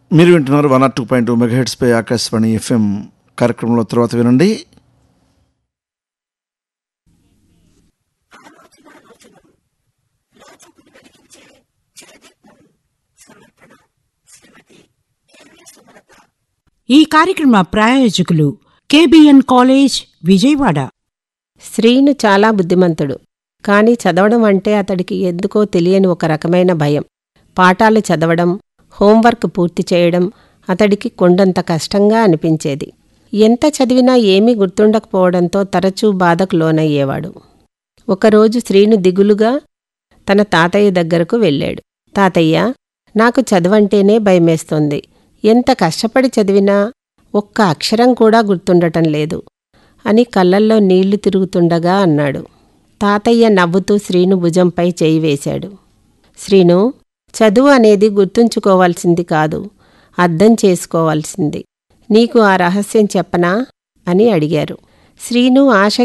మీరు వింటున్నారు one R two point two మెగాహెడ్స్పై ఆకాశవాణి ఎఫ్ఎం కార్యక్రమంలో తర్వాత వినండి ఈ కార్యక్రమ ప్రాయోజకులు కేబిఎన్ కాలేజ్ విజయవాడ శ్రీను చాలా బుద్ధిమంతుడు కాని చదవడం అంటే అతడికి ఎందుకో తెలియని ఒక రకమైన భయం పాఠాలు చదవడం హోంవర్క్ పూర్తి చేయడం అతడికి కొండంత కష్టంగా అనిపించేది ఎంత చదివినా ఏమీ గుర్తుండకపోవడంతో తరచూ బాధకు లోనయ్యేవాడు ఒకరోజు శ్రీను దిగులుగా తన తాతయ్య దగ్గరకు వెళ్ళాడు తాతయ్య నాకు చదవంటేనే భయమేస్తోంది ఎంత కష్టపడి చదివినా ఒక్క అక్షరం కూడా గుర్తుండటం లేదు అని కళ్ళల్లో నీళ్లు తిరుగుతుండగా అన్నాడు తాతయ్య నవ్వుతూ శ్రీను భుజంపై చేయి వేశాడు శ్రీను చదువు అనేది గుర్తుంచుకోవాల్సింది కాదు అర్థం చేసుకోవాల్సింది నీకు ఆ రహస్యం చెప్పనా అని అడిగారు శ్రీను ఆశ